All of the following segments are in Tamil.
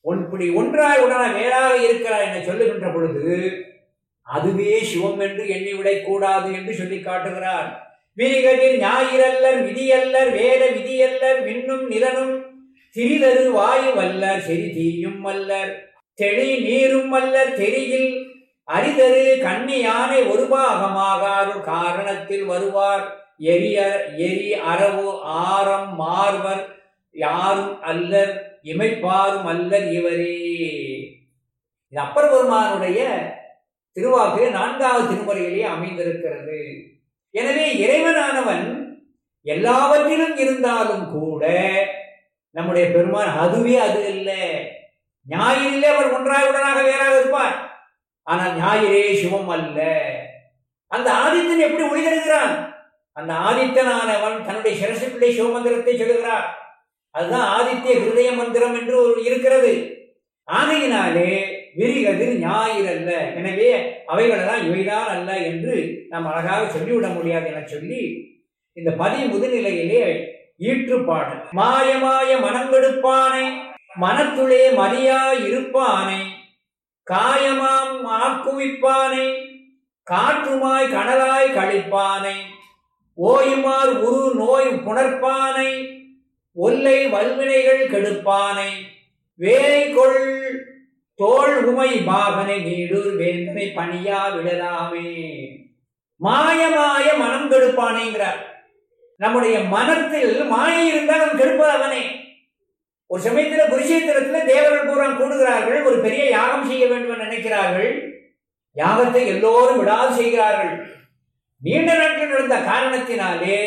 ஒன் இப்படி ஒன்றாய் உடனாய் வேறாக இருக்கிறார் என சொல்லுகின்ற பொழுது அதுவே சிவம் என்று எண்ணி விடக்கூடாது என்று சொல்லி காட்டுகிறார் விரிகதிர் ஞாயிறல்லர் விதியல்லர் வேத விதியல்லர் விண்ணும் நிலனும் திரிதரு வாயு வல்லர் செறி தீயும் வல்லர் தெளி நீரும் வல்லர் தெரியில் அரிதரு கண்ணி யானை ஒரு பாகமாகாறு காரணத்தில் வருவார் எரிய எரி அரவு ஆரம் மார்வர் யாரும் அல்லர் இமைப்பாரும் அல்லர் இவரே இது அப்பர் பெருமானுடைய திருவாக்கு நான்காவது திருமுறையிலே அமைந்திருக்கிறது எனவே இறைவனானவன் எல்லாவற்றிலும் இருந்தாலும் கூட நம்முடைய பெருமான் அதுவே அது இல்லை ஞாயிறிலே அவர் ஒன்றாய் உடனாக வேறாக இருப்பார் ஆனால் ஞாயிறே சிவம் அல்ல அந்த ஆதித்தன் எப்படி ஒளி தருகிறான் அந்த ஆதித்தனானவன் தன்னுடைய சிரசுக்குள்ளே சிவமந்திரத்தை சொல்லுகிறார் அதுதான் ஆதித்ய ஹிருதய மந்திரம் என்று ஒரு இருக்கிறது ஆகையினாலே விரிகதிர் ஞாயிறு அல்ல எனவே அவைகளெல்லாம் இவைதான் அல்ல என்று நாம் அழகாக சொல்லிவிட முடியாது என சொல்லி இந்த பதி முதுநிலையிலே ஈற்றுப்பாடு மாயமாய மனங்கெடுப்பானை மனத்துளே மதியா இருப்பானை காயமாம் ஆக்குவிப்பானை காற்றுமாய் கனலாய் கழிப்பானை ஓயுமார் உரு நோய் புணர்ப்பானை ஒல்லை வல்வினைகள் கெடுப்பானை வேலை கொள் தோல் உமை பாகனை நீடூர் வேந்தனை பணியா விடலாமே மாயமாய மனம் கெடுப்பானேங்கிறார் நம்முடைய மனத்தில் மாயை இருந்தால் நம்ம கெடுப்பது அவனே ஒரு சமயத்தில் குருஷேத்திரத்தில் தேவர்கள் பூரா கூடுகிறார்கள் ஒரு பெரிய யாகம் செய்ய வேண்டும் என்று நினைக்கிறார்கள் யாகத்தை எல்லோரும் விடாது செய்கிறார்கள் நீண்ட நாட்கள் நடந்த காரணத்தினாலே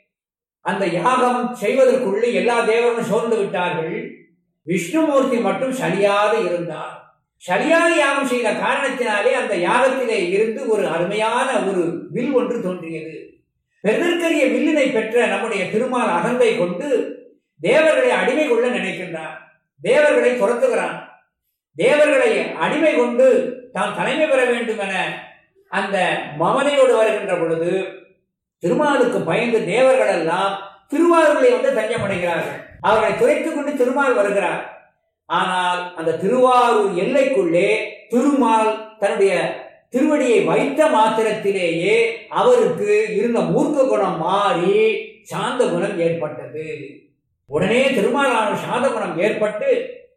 அந்த யாகம் செய்வதற்குள்ளே எல்லா தேவர்களும் சோர்ந்து விட்டார்கள் விஷ்ணுமூர்த்தி மட்டும் சரியாக இருந்தார் சரியாக யாகம் செய்த காரணத்தினாலே அந்த யாகத்திலே இருந்து ஒரு அருமையான ஒரு வில் ஒன்று தோன்றியது பெருதற்கரிய வில்லினை பெற்ற நம்முடைய திருமால் அகந்தை கொண்டு தேவர்களை அடிமை கொள்ள நினைக்கின்றார் தேவர்களை துரத்துகிறான் தேவர்களை அடிமை கொண்டு தாம் தலைமை பெற வேண்டும் என அந்த மமனையோடு வருகின்ற பொழுது திருமாலுக்கு பயந்து தேவர்கள் எல்லாம் திருவாரூரை வந்து தஞ்சமடைகிறார்கள் அவர்களை துரைத்துக் கொண்டு திருமால் வருகிறார் ஆனால் அந்த திருவாரூர் எல்லைக்குள்ளே திருமால் தன்னுடைய திருவடியை வைத்த மாத்திரத்திலேயே அவருக்கு இருந்த மூர்க்க குணம் மாறி சாந்த குணம் ஏற்பட்டது உடனே திருமாலான சாந்த குணம் ஏற்பட்டு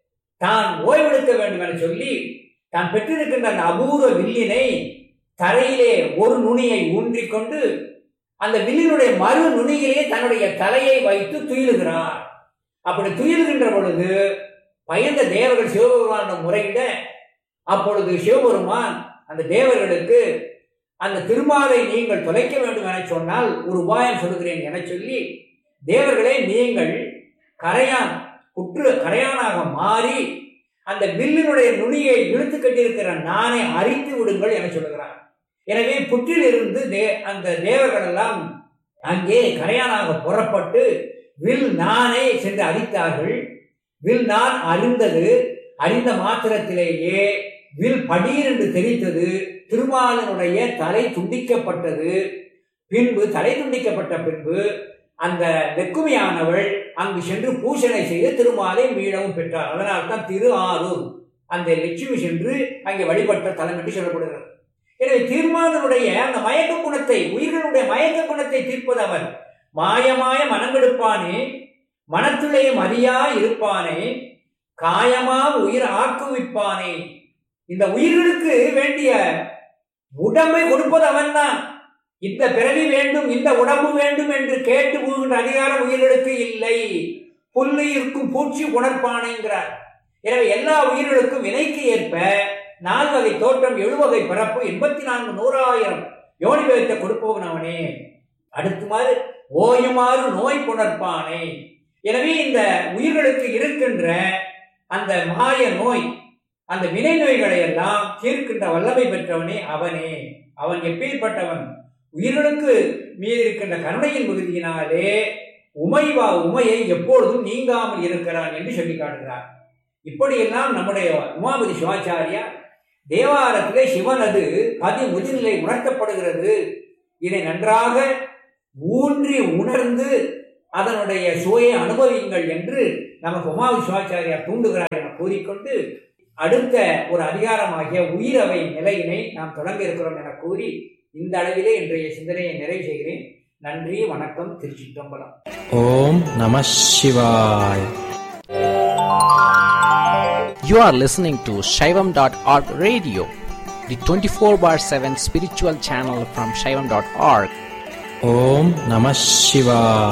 தான் ஓய்வெடுக்க வேண்டும் என சொல்லி தான் பெற்றிருக்கின்ற அந்த அபூர்வ வில்லினை தரையிலே ஒரு நுனியை ஊன்றிக்கொண்டு அந்த வில்லினுடைய மறு நுனியிலே தன்னுடைய தலையை வைத்து துயிலுகிறார் அப்படி துயிலுகின்ற பொழுது பயந்த தேவர்கள் சிவபெருமானிடம் முறையிட அப்பொழுது சிவபெருமான் அந்த தேவர்களுக்கு அந்த திருமாலை நீங்கள் தொலைக்க வேண்டும் என சொன்னால் ஒரு உபாயம் சொல்லுகிறேன் என சொல்லி தேவர்களே நீங்கள் கரையான் புற்று கரையானாக மாறி அந்த வில்லினுடைய நுனியை இழுத்து கட்டியிருக்கிற நானை அரித்து விடுங்கள் என சொல்லுகிறார் எனவே புற்றிலிருந்து தே அந்த தேவர்கள் எல்லாம் அங்கே கரையானாக புறப்பட்டு வில் நானை சென்று அரித்தார்கள் வில் நான் அறிந்தது அறிந்த மாத்திரத்திலேயே வில் படீர் என்று தெரித்தது திருமாலனுடைய தலை துண்டிக்கப்பட்டது பின்பு தலை துண்டிக்கப்பட்ட பின்பு அந்த வெக்குமையானவள் அங்கு சென்று பூசணை செய்து திருமாலை மீளவும் பெற்றார் அதனால் தான் திரு ஆரூர் அந்த லட்சுமி சென்று அங்கே வழிபட்ட தலம் என்று சொல்லப்படுகிறது எனவே திருமாலனுடைய அந்த மயக்க குணத்தை உயிர்களுடைய மயக்க குணத்தை தீர்ப்பது அவர் மாயமாய மனங்கெடுப்பானே மனத்திலே மதியா இருப்பானே காயமா உயிர் ஆக்குவிப்பானே இந்த உயிர்களுக்கு வேண்டிய உடம்பை கொடுப்பது அவன்தான் இந்த பிறவி வேண்டும் இந்த உடம்பு வேண்டும் என்று கேட்டு போகின்ற அதிகாரம் உயிர்களுக்கு இல்லை புல்லு இருக்கும் பூச்சி உணர்ப்பானைங்கிறார் எனவே எல்லா உயிர்களுக்கும் வினைக்கு ஏற்ப நால்வகை தோற்றம் எழுவகை பிறப்பு எண்பத்தி நான்கு நூறாயிரம் யோனி வேகத்தை கொடுப்பவன் அவனே அடுத்துமாறு ஓயுமாறு நோய் புணர்ப்பானே எனவே இந்த உயிர்களுக்கு இருக்கின்ற அந்த மாய நோய் அந்த வினை நோய்களை எல்லாம் தீர்க்கின்ற வல்லமை பெற்றவனே அவனே அவன் எப்பேற்பட்டவன் உயிர்களுக்கு மீது இருக்கின்ற கருணையின் மிகுதியினாலே உமைவா உமையை எப்பொழுதும் நீங்காமல் இருக்கிறான் என்று சொல்லி காட்டுகிறார் இப்படியெல்லாம் நம்முடைய உமாபதி சிவாச்சாரியா தேவாரத்திலே சிவனது பதி முதிநிலை உணர்த்தப்படுகிறது இதை நன்றாக ஊன்றி உணர்ந்து அதனுடைய சுவையை அனுபவியுங்கள் என்று நமக்கு உமா விஸ்வாச்சாரியார் தூண்டுகிறார் என கூறிக்கொண்டு அடுத்த ஒரு அதிகாரமாகிய உயிரவை நிலையினை நாம் தொடங்க இருக்கிறோம் என கூறி இந்த அளவிலே இன்றைய சிந்தனையை நிறைவு செய்கிறேன் நன்றி வணக்கம் திருச்சிற்றம்பலம் ஓம் நம சிவாய் You are listening to Shaivam.org radio, the 24 bar 7 spiritual channel from Shaivam.org. Om Namah Shivaya.